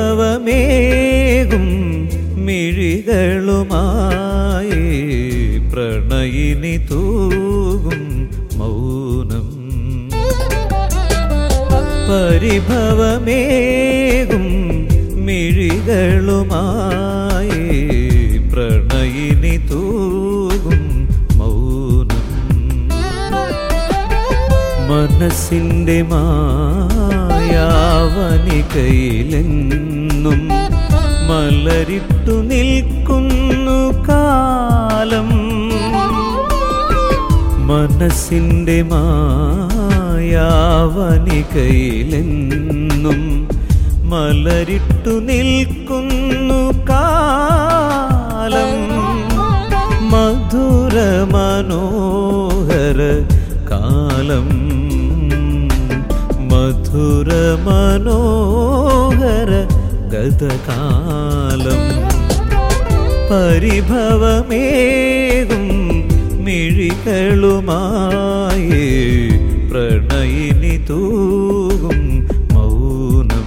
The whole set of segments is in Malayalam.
പരിഭവമേകും മിഴികളുമായി പ്രണയിനി തൂകും മൗനം പരിഭവമേകും മിഴികളുമായി പ്രണയിനി തൂകും മൗനം മനസ്സിൻ്റെ മായാവനികയിലെന്നും മലരിട്ടു നിൽക്കുന്നു കാലം മനസ്സിൻ്റെ മായാവനികയിലെന്നും മലരിട്ടു നിൽക്കുന്നു കാലം മധുര മനോഹര കാലം മധുര മനോഹര ഗതകാലം പരിഭവമേകും മിഴികളുമായി പ്രണയിനി തൂകും മൗനം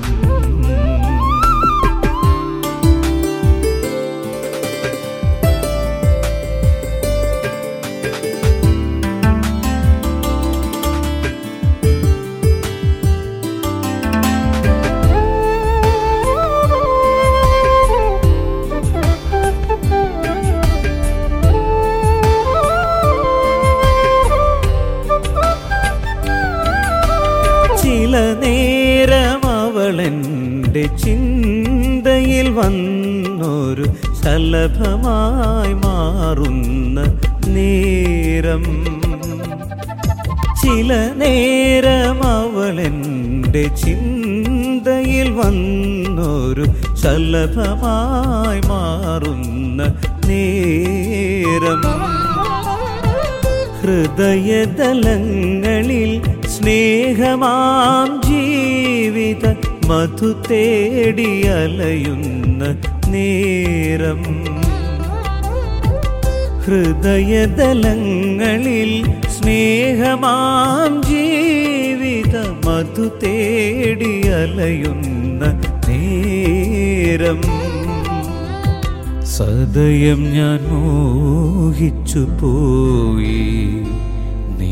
ചില നേരം അവളെൻ്റെ ചിന്തയിൽ വന്നൊരു ശലഭമായി മാറുന്ന നേരം ചില നേരം അവളെൻ്റെ ചിന്തയിൽ വന്നൊരു ശലഭമായി മാറുന്ന നേരം ഹൃദയതലങ്ങളിൽ സ്നേഹമാം ജീവിത മധു തേടി അലയുന്ന നേരം ഹൃദയതലങ്ങളിൽ സ്നേഹമാം ജീവിത മധു തേടി അലയുന്ന നേരം സദയം ഞാൻ മോഹിച്ചു പോയി നീ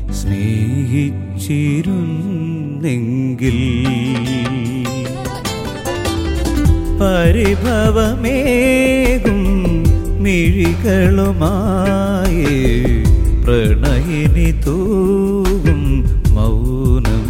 സ്നേഹിച്ചിരുന്നെങ്കിൽ പരിഭവമേകും മിഴികളുമായി പ്രണയിനി തൂകും മൗനം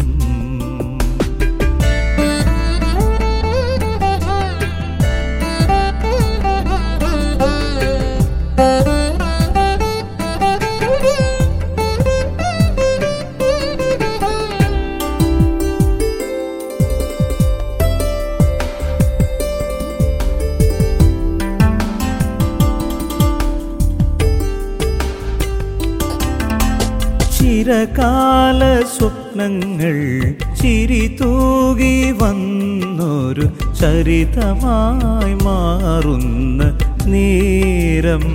ചിരകാല സ്വപ്നങ്ങൾ ചിരി തൂകി വന്നൊരു ചരിതമായി മാറുന്ന നേരം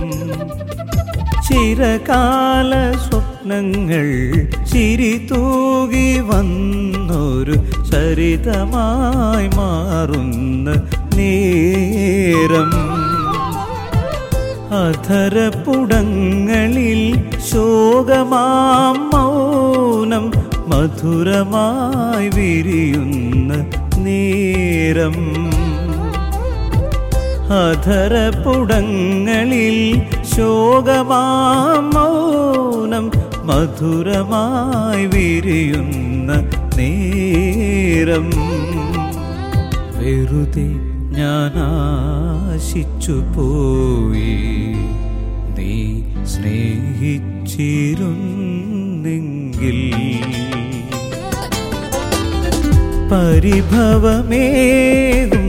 ചിരകാല സ്വപ്നങ്ങൾ ചിരി തൂകി വന്നൊരു ചരിതമായി മാറുന്ന നേരം അധരപുടങ്ങളിൽ ശോകമാം മൗനം മധുരമായി വിരിയുന്ന നേരം അധരപുടങ്ങളിൽ ശോകമാം മൗനം മധുരമായി വിരിയുന്ന നേരം വെറുതെ ഞാൻ ആശിച്ചു പോയി നീ സ്നേഹിച്ചിരുന്നെങ്കിൽ പരിഭവമേകും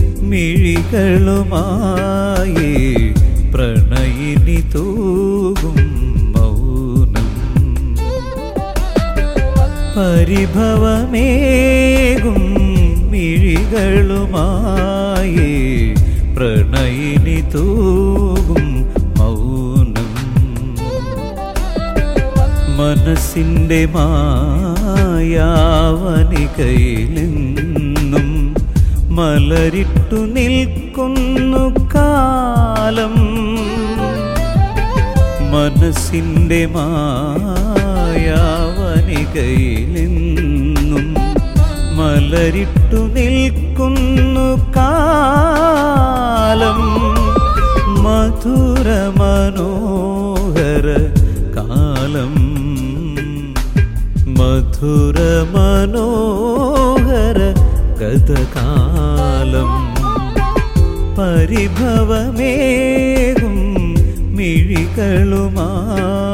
മിഴികളുമായി പ്രണയിനി തൂകും മൗനം പരിഭവമേകും മിഴികളുമായി പ്രണയിനി തൂകും മൗനം മനസ്സിൻ്റെ മായാവനികയിലെന്നും മലരിട്ടു നിൽക്കുന്നു കാലം മനസ്സിൻ്റെ മായാവനികയിലെന്നും മലരിട്ടു നിൽക്കുന്നു കാലം മധുര മനോഹര കാലം മധുര മനോഹര ഗതകാലം പരിഭവമേകും മിഴികളുമായി